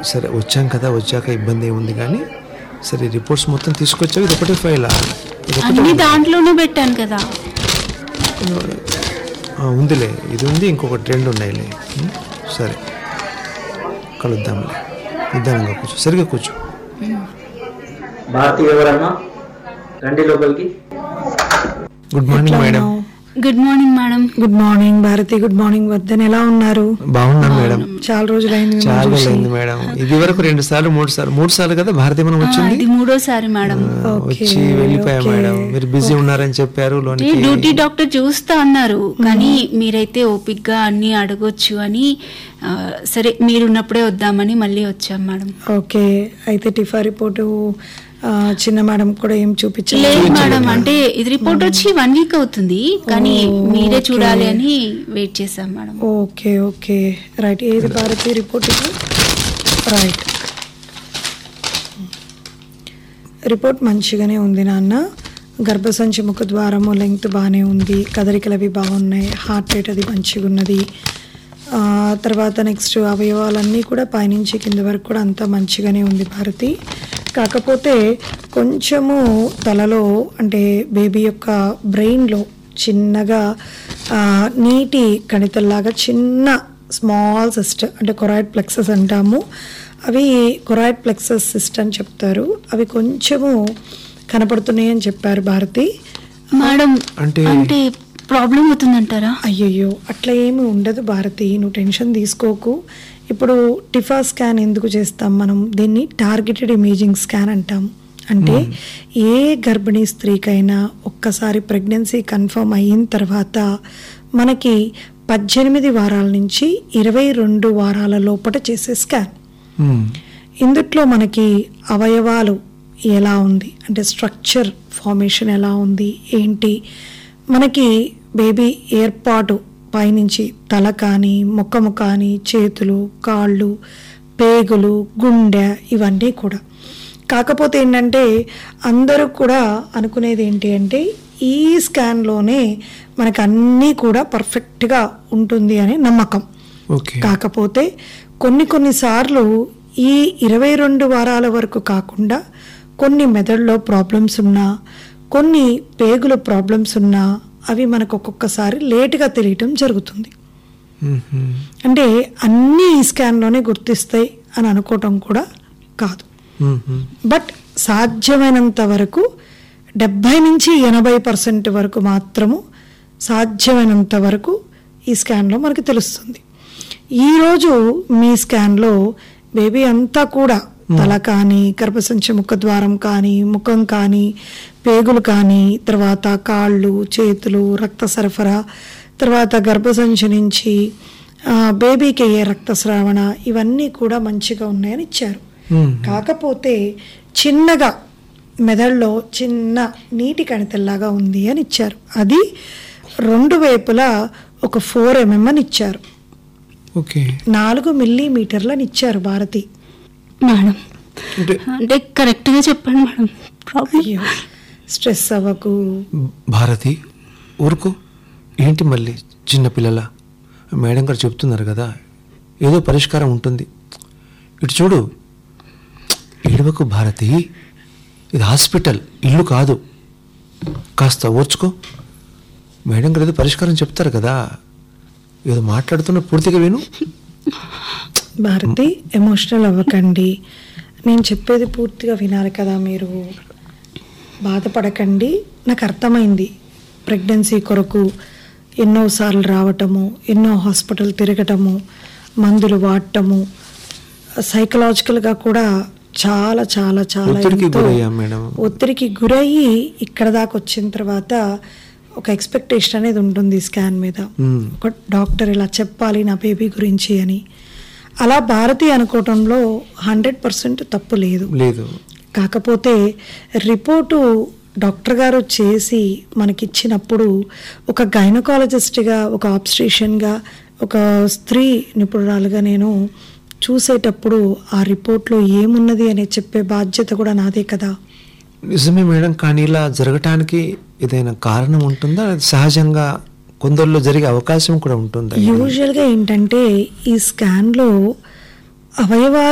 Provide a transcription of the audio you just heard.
సరే వచ్చాం కదా వచ్చాక ఇబ్బంది ఏముంది కానీ సరే రిపోర్ట్స్ మొత్తం తీసుకొచ్చావు ఇది ఒకటే ఫైల్ ఇది ఒకటే అన్ని దాంట్లోనే పెట్టాను కదా ఆ, ఉందిలే ఇది ఉంది ఇంకొకటి రెండు ఉన్నాయిలే ఉం? సరే కలుద్దాంలే నిదానంగా కూర్చో సరిగా కూర్చో భారతి ఎవరమ్మా రండి లోపలికి good morning madam good morning madam good morning Bharathi good morning Vardhan ఎలా ఉన్నారు బాగున్నాను మేడం చాలా రోజులైంది మిమ్మల్ని చాలా చూసి. అయింది మేడం ఇది వరకు రెండు సార్లు మూడు సార్లు మూడు సార్లు కదా భారతీ మనం వచ్చింది ఇది మూడోసారి మేడం ఆ, వచ్చి వెళ్ళిపోయా మేడం మీరు బిజీ ఉన్నారని చెప్పారు ఈ లోనికి డ్యూటీ డాక్టర్ చూస్తా అన్నారు కానీ మీరైతే ఓపిక్ గా అన్ని అడగొచ్చు అని ఆ, సరే మీరున్నప్పుడే వద్దామని మళ్ళీ వచ్చాం మేడం ఓకే అయితే టిఫా రిపోర్టు ఆ, చిన్న మేడం కూడా ఏం చూపించలేదు లేదు మేడం అంటే ఇది రిపోర్ట్ వచ్చి వన్ వీక్ అవుతుంది కానీ మీరే చూడాలి అని వెయిట్ చేశాం మేడం ఓకే ఓకే రైట్ ఏది భారతి రిపోర్ట్ ఇది రైట్ రిపోర్ట్ మంచిగానే ఉంది నాన్న గర్భసంచి ముఖ ద్వారము లెంగ్త్ బాగానే ఉంది కదలికలు అవి బాగున్నాయి హార్ట్ రేట్ అది మంచిగా ఉన్నది ఆ, తర్వాత నెక్స్ట్ అవయవాలన్నీ కూడా పైనుంచి కింద వరకు కూడా అంతా మంచిగానే ఉంది భారతి కాకపోతే కొంచెము తలలో అంటే బేబీ యొక్క బ్రెయిన్లో చిన్నగా ఆ, నీటి కణితల్లాగా చిన్న స్మాల్ సిస్ట్ అంటే కొరాయిడ్ ప్లెక్సెస్ అంటాము అవి కొరాయిడ్ ప్లెక్సెస్ సిస్ట్ అని చెప్తారు అవి కొంచెము కనపడుతున్నాయి అని చెప్పారు భారతి మేడం అంటే అంటే ప్రాబ్లం అవుతుందంటారా అయ్యయ్యో అట్లా ఏమి ఉండదు భారతి నువ్వు టెన్షన్ తీసుకోకు ఇప్పుడు టిఫా స్కాన్ ఎందుకు చేస్తాం మనం దీన్ని టార్గెటెడ్ ఇమేజింగ్ స్కాన్ అంటాం అంటే ఏ గర్భిణీ స్త్రీకైనా ఒక్కసారి ప్రెగ్నెన్సీ కన్ఫర్మ్ అయిన తర్వాత మనకి పద్దెనిమిది వారాల నుంచి ఇరవై రెండు వారాల లోపల చేసే స్కాన్ ఉం. ఇందుట్లో మనకి అవయవాలు ఎలా ఉంది అంటే స్ట్రక్చర్ ఫార్మేషన్ ఎలా ఉంది ఏంటి మనకి బేబీ ఏర్పాటు పైనుంచి తల కానీ ముఖము కానీ చేతులు కాళ్ళు పేగులు గుండె ఇవన్నీ కూడా కాకపోతే ఏంటంటే అందరూ కూడా అనుకునేది ఏంటి అంటే ఈ స్కాన్లోనే మనకు అన్నీ కూడా పర్ఫెక్ట్గా ఉంటుంది అనే నమ్మకం ఓకే కాకపోతే కొన్ని కొన్నిసార్లు ఈ ఇరవై రెండు వారాల వరకు కాకుండా కొన్ని మెదడులో ప్రాబ్లమ్స్ ఉన్నా కొన్ని పేగుల ప్రాబ్లమ్స్ ఉన్నా అవి మనకు ఒక్కొక్కసారి లేటుగా తెలియటం జరుగుతుంది మ్మ్. అంటే అన్నీ ఈ స్కాన్లోనే గుర్తిస్తాయి అని అనుకోవటం కూడా కాదు మ్మ్. బట్ సాధ్యమైనంత వరకు డెబ్భై నుంచి ఎనభై పర్సెంట్ వరకు మాత్రము సాధ్యమైనంత వరకు ఈ స్కాన్లో మనకి తెలుస్తుంది ఈరోజు మీ స్కాన్లో బేబీ అంతా కూడా తల కానీ గర్భసంచి ముఖ ద్వారం కానీ ముఖం కానీ పేగులు కానీ తర్వాత కాళ్ళు చేతులు రక్త సరఫరా తర్వాత గర్భసంచి నుంచి ఆ, బేబీకి అయ్యే రక్తస్రావణ ఇవన్నీ కూడా మంచిగా ఉన్నాయని ఇచ్చారు మ్మ్. కాకపోతే చిన్నగా మెదడులో చిన్న నీటి కణితల్లాగా ఉంది అని ఇచ్చారు అది రెండు వైపులా ఒక ఫోర్ ఎంఎం అని ఇచ్చారు ఓకే నాలుగు మిల్లీమీటర్లని ఇచ్చారు భారతి మేడం అంటే అంటే కరెక్ట్ గా చెప్పండి మేడం ప్రాబ్లం అయ్యో స్ట్రెస్ అవ్వకు భారతి ఊరుకో ఏంటి మళ్ళీ చిన్న పిల్లల మేడం గారు చెప్తున్నారు కదా ఏదో పరిష్కారం ఉంటుంది ఇటు చూడు ఏడవకు భారతి ఇది హాస్పిటల్ ఇల్లు కాదు కాస్త ఓర్చుకో మేడం గారు ఏదో పరిష్కారం చెప్తారు కదా ఏదో మాట్లాడుతున్న పూర్తిగా విను భారతి ఎమోషనల్ అవ్వకండి నేను చెప్పేది పూర్తిగా వినాలి కదా మీరు బాధపడకండి నాకు అర్థమైంది ప్రెగ్నెన్సీ కొరకు ఎన్నోసార్లు రావటము ఎన్నో హాస్పిటల్ తిరగటము మందులు వాడటము సైకలాజికల్గా కూడా చాలా చాలా చాలా ఒత్తిడికి ఎంతో గురయ్యాం మేడం ఒత్తిడికి గురయ్యి ఇక్కడ దాకా వచ్చిన తర్వాత ఒక ఎక్స్పెక్టేషన్ అనేది ఉంటుంది స్కాన్ మీద మ్మ్. ఒక డాక్టర్ ఇలా చెప్పాలి నా బేబీ గురించి అని అలా భారతి అనుకోవటంలో హండ్రెడ్ పర్సెంట్ తప్పు లేదు లేదు కాకపోతే రిపోర్టు డాక్టర్ గారు చేసి మనకిచ్చినప్పుడు ఒక గైనకాలజిస్ట్గా ఒక ఆబ్స్ట్రేషన్గా ఒక స్త్రీ నిపుణురాలుగా నేను చూసేటప్పుడు ఆ రిపోర్ట్లో ఏమున్నది అని చెప్పే బాధ్యత కూడా నాదే కదా నిజమే మేడం కానీ ఇలా జరగటానికి ఏదైనా కారణం ఉంటుందా సహజంగా కొందరిలో జరిగే అవకాశం కూడా ఉంటుందా యూజువల్గా ఏంటంటే ఈ స్కాన్లో అవయవాలు